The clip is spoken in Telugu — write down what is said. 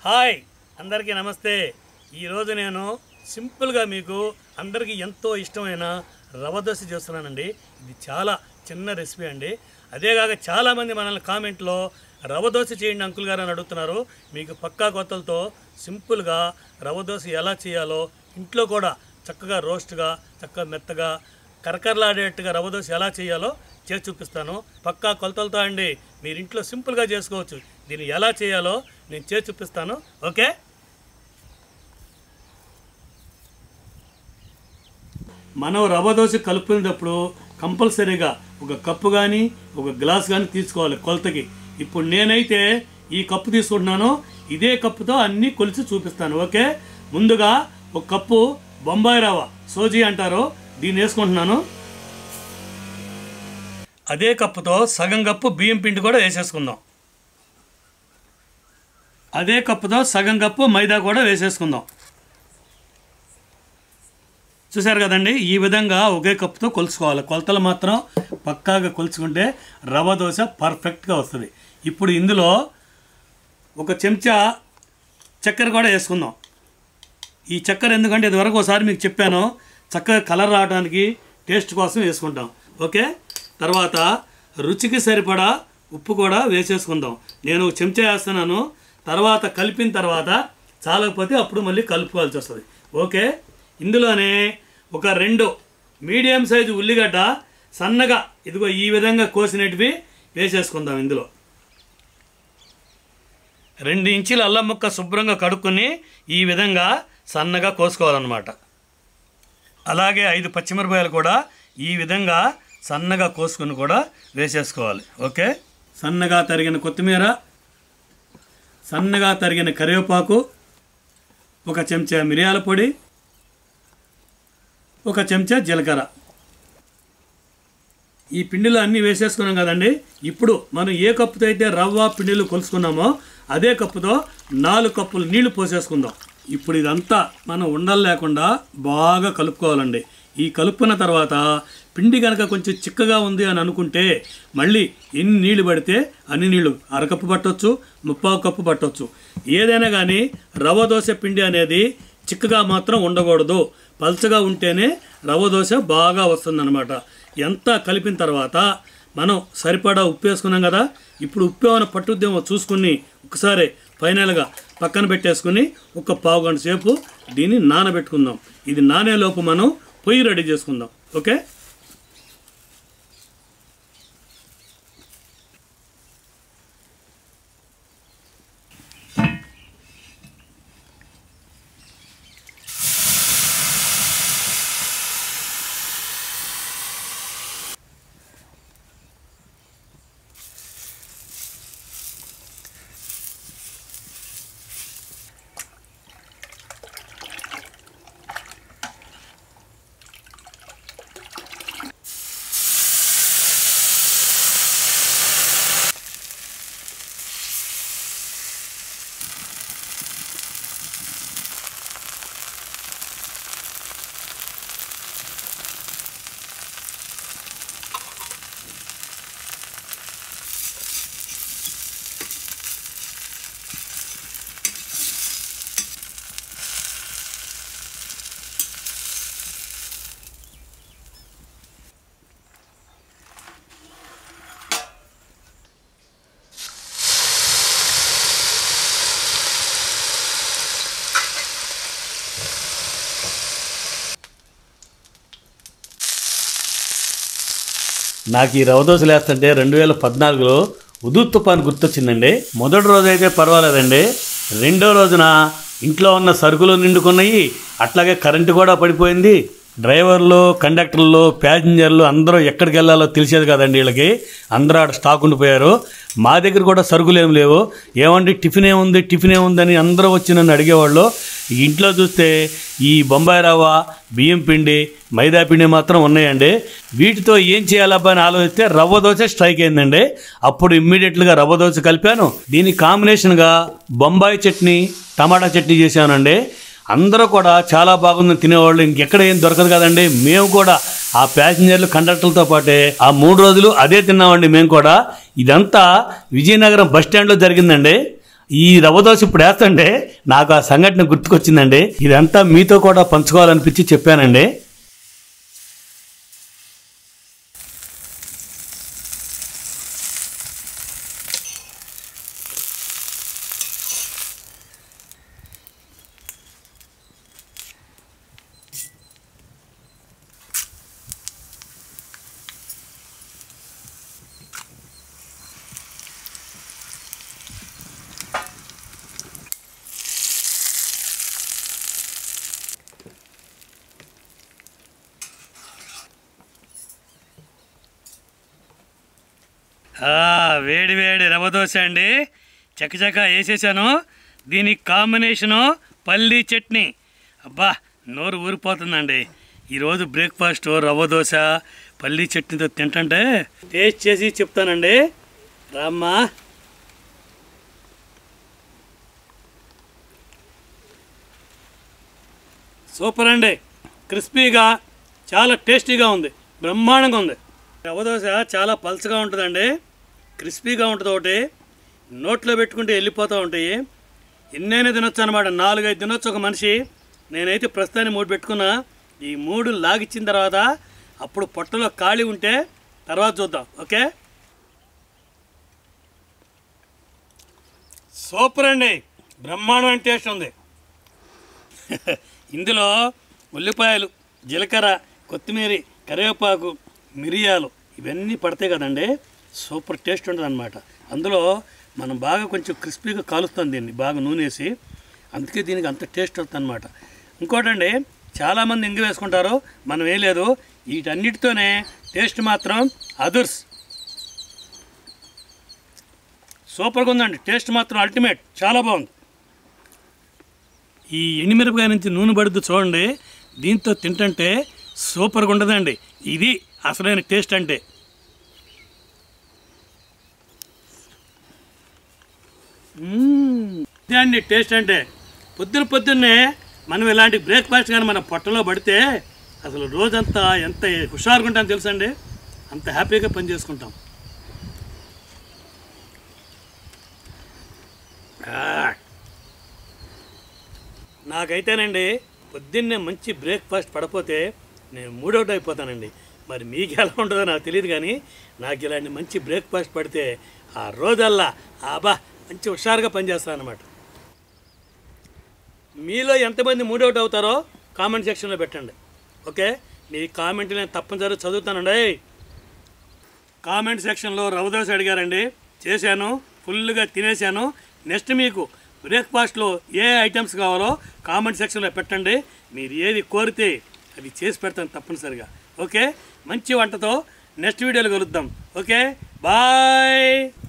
హాయ్ అందరికీ నమస్తే ఈరోజు నేను సింపుల్గా మీకు అందరికీ ఎంతో ఇష్టమైన రవ దోశ చేస్తున్నానండి ఇది చాలా చిన్న రెసిపీ అండి అదేగాక చాలామంది మనల్ని కామెంట్లో రవ దోశ చేయండి అంకుల్ గారు అని అడుగుతున్నారు మీకు పక్కా కొత్తలతో సింపుల్గా రవ దోశ ఎలా చేయాలో ఇంట్లో కూడా చక్కగా రోస్ట్గా చక్కగా మెత్తగా కరకరలాడేట్టుగా రవ దోశ ఎలా చేయాలో చేసి చూపిస్తాను పక్కా కొలతలతో అండి మీరు ఇంట్లో సింపుల్గా చేసుకోవచ్చు దీన్ని ఎలా చేయాలో నేను చేసి చూపిస్తాను ఓకే మనం రవ్వ దోశ కలుపుకునేటప్పుడు కంపల్సరీగా ఒక కప్పు కానీ ఒక గ్లాస్ కానీ తీసుకోవాలి కొలతకి ఇప్పుడు నేనైతే ఈ కప్పు తీసుకుంటున్నాను ఇదే కప్పుతో అన్నీ కొలిచి చూపిస్తాను ఓకే ముందుగా ఒక కప్పు బొంబాయి రవ్వ సోజీ అంటారు దీన్ని వేసుకుంటున్నాను అదే కప్పుతో సగం కప్పు బియ్యం పిండి కూడా వేసేసుకుందాం అదే కప్పుతో సగం కప్పు మైదా కూడా వేసేసుకుందాం చూసారు కదండి ఈ విధంగా ఒకే కప్పుతో కొలుచుకోవాలి కొలతలు మాత్రం పక్కాగా కొలుచుకుంటే రవ్వ దోశ పర్ఫెక్ట్గా వస్తుంది ఇప్పుడు ఇందులో ఒక చెంచా చక్కెర కూడా వేసుకుందాం ఈ చక్కెర ఎందుకంటే ఇదివరకు ఒకసారి మీకు చెప్పాను చక్కగా కలర్ రావడానికి టేస్ట్ కోసం వేసుకుంటాం ఓకే తర్వాత రుచికి సరిపడా ఉప్పు కూడా వేసేసుకుందాం నేను ఒక చెంచా వేస్తున్నాను తర్వాత కలిపిన తర్వాత చాలకపోతే అప్పుడు మళ్ళీ కలుపుకోవాల్సి వస్తుంది ఓకే ఇందులోనే ఒక రెండు మీడియం సైజు ఉల్లిగడ్డ సన్నగా ఇదిగో ఈ విధంగా కోసినటివి వేసేసుకుందాం ఇందులో రెండు ఇంచుల అల్లం ముక్క శుభ్రంగా కడుక్కొని ఈ విధంగా సన్నగా కోసుకోవాలన్నమాట అలాగే ఐదు పచ్చిమిరపకాయలు కూడా ఈ విధంగా సన్నగా కోసుకొని కూడా వేసేసుకోవాలి ఓకే సన్నగా తరిగిన కొత్తిమీర సన్నగా తరిగిన కరివేపాకు ఒక చెంచా మిరియాల పొడి ఒక చెంచా జీలకర్ర ఈ పిండిలో అన్నీ వేసేసుకున్నాం కదండి ఇప్పుడు మనం ఏ కప్పుతో అయితే రవ్వ పిండిలు కొలుసుకున్నామో అదే కప్పుతో నాలుగు కప్పులు నీళ్లు పోసేసుకుందాం ఇప్పుడు ఇదంతా మనం ఉండలు లేకుండా బాగా కలుపుకోవాలండి ఈ కలుపుకున్న తర్వాత పిండి కనుక కొంచెం చిక్కగా ఉంది అని అనుకుంటే మళ్ళీ ఎన్ని నీళ్లు పడితే అన్ని నీళ్లు అరకప్పు పట్టొచ్చు ముప్పావు కప్పు పట్టొచ్చు ఏదైనా కానీ రవ్వ దోశ పిండి అనేది చిక్కగా మాత్రం ఉండకూడదు పల్చగా ఉంటేనే రవ్వ దోశ బాగా వస్తుందన్నమాట ఎంత కలిపిన తర్వాత మనం సరిపడా ఉప్పు వేసుకున్నాం కదా ఇప్పుడు ఉప్పు ఏమైనా పట్టుద్దేమో చూసుకుని ఒకసారి ఫైనల్గా పక్కన పెట్టేసుకుని ఒక పావు గంట సేపు దీన్ని నానబెట్టుకుందాం ఇది నానేలోపు మనం పొయ్యి రెడీ చేసుకుందాం ఓకే నాకు ఈ రవ దోశలు వేస్తుంటే రెండు వేల పద్నాలుగులో ఉదు తుఫాన్ గుర్తొచ్చిందండి మొదటి రోజు అయితే పర్వాలేదండి రెండో రోజున ఇంట్లో ఉన్న సరుకులు నిండుకున్నాయి అట్లాగే కరెంటు కూడా పడిపోయింది డ్రైవర్లు కండక్టర్లు ప్యాసింజర్లు అందరూ ఎక్కడికి వెళ్ళాలో తెలిసేది కదండి వీళ్ళకి అందరూ ఆడ స్టాక్ ఉండిపోయారు మా దగ్గర కూడా సరుకులు ఏం లేవు ఏమండి టిఫిన్ ఏముంది టిఫిన్ ఏముందని అందరూ వచ్చి నన్ను అడిగేవాళ్ళు ఇంట్లో చూస్తే ఈ బొంబాయి రవ్వ బియ్యం పిండి మైదా పిండి మాత్రం ఉన్నాయండి వీటితో ఏం చేయాలబ్బా అని ఆలోచిస్తే రవ్వ దోశ స్ట్రైక్ అయిందండి అప్పుడు ఇమ్మీడియట్గా రవ్వ దోశ కలిపాను దీని కాంబినేషన్గా బొంబాయి చట్నీ టమాటా చట్నీ చేశానండి అందరూ కూడా చాలా బాగుందని తినేవాళ్ళు ఇంకెక్కడ ఏం దొరకదు కదండి మేము కూడా ఆ ప్యాసింజర్లు కండక్టర్లతో పాటే ఆ మూడు రోజులు అదే తిన్నామండి మేము కూడా ఇదంతా విజయనగరం బస్ స్టాండ్లో జరిగిందండి ఈ రవ్వ దోశ ఇప్పుడు వేస్తుంటే నాకు ఆ సంఘటన గుర్తుకొచ్చిందండి ఇదంతా మీతో కూడా పంచుకోవాలనిపించి చెప్పానండి వేడి వేడి రవ్వ దోశ అండి చకచక వేసేసాను దీనికి కాంబినేషను పల్లీ చట్నీ అబ్బా నోరు ఊరిపోతుందండి ఈరోజు బ్రేక్ఫాస్ట్ రవ్వ దోశ పల్లీ చట్నీతో తింటుంటే టేస్ట్ చేసి చెప్తానండి రామ్మా సూపర్ అండి క్రిస్పీగా చాలా టేస్టీగా ఉంది బ్రహ్మాండంగా ఉంది రవ్వ దోశ చాలా పల్చగా ఉంటుందండి క్రిస్పీగా ఉంటుంది ఒకటి నోట్లో పెట్టుకుంటే వెళ్ళిపోతూ ఉంటాయి ఎన్నైనా తినొచ్చు అనమాట నాలుగైదు తినొచ్చు ఒక మనిషి నేనైతే ప్రస్తుతాన్ని మూడు పెట్టుకున్నా ఈ మూడు లాగిచ్చిన తర్వాత అప్పుడు పొట్టలో ఖాళీ ఉంటే తర్వాత చూద్దాం ఓకే సూపర్ అండి బ్రహ్మాండమైన టేస్ట్ ఉంది ఇందులో ఉల్లిపాయలు జీలకర్ర కొత్తిమీర కరివేపాకు మిరియాలు ఇవన్నీ పడతాయి కదండి సూపర్ టేస్ట్ ఉంటుంది అనమాట అందులో మనం బాగా కొంచెం క్రిస్పీగా కాలుస్తాం దీన్ని బాగా నూనెసి అందుకే దీనికి అంత టేస్ట్ వస్తుంది అనమాట ఇంకోటండి చాలామంది ఇంగు వేసుకుంటారు మనం ఏం లేదు వీటన్నిటితోనే టేస్ట్ మాత్రం అదుర్స్ సూపర్గా ఉందండి టేస్ట్ మాత్రం అల్టిమేట్ చాలా బాగుంది ఈ ఎండుమిరపకాయ నుంచి నూనె పడుద్దు చూడండి దీంతో తింటుంటే సూపర్గా ఉండదండి ఇది అసలైన టేస్ట్ అంటే మ్మ్. ఇదే అండి టేస్ట్ అంటే పొద్దున పొద్దున్నే మనం ఇలాంటి బ్రేక్ఫాస్ట్ కానీ మన పొట్టలో పడితే అసలు రోజంతా ఎంత హుషారుగా ఉంటాం తెలుసండి అంత హ్యాపీగా పని చేసుకుంటాం ఆ. నాకైతేనండి పొద్దున్నే మంచి బ్రేక్ఫాస్ట్ పడపోతే నేను మూడౌట్ అయిపోతానండి మరి మీకు ఎలా ఉంటుందో నాకు తెలియదు కానీ నాకు ఇలాంటి మంచి బ్రేక్ఫాస్ట్ పడితే ఆ రోజల్లా ఆబా మంచి హుషారుగా పనిచేస్తాను అనమాట మీలో ఎంతమంది మూడౌట్ అవుతారో కామెంట్ సెక్షన్లో పెట్టండి ఓకే మీ కామెంట్ నేను తప్పనిసరిగా చదువుతానండి కామెంట్ సెక్షన్లో రవదోశ అడిగారండి చేశాను ఫుల్గా తినేశాను నెక్స్ట్ మీకు బ్రేక్ఫాస్ట్లో ఏ ఐటమ్స్ కావాలో కామెంట్ సెక్షన్లో పెట్టండి మీరు ఏది కోరితే అది చేసి పెడతాను తప్పనిసరిగా ఓకే మంచి వంటతో నెక్స్ట్ వీడియోలో కలుద్దాం ఓకే బాయ్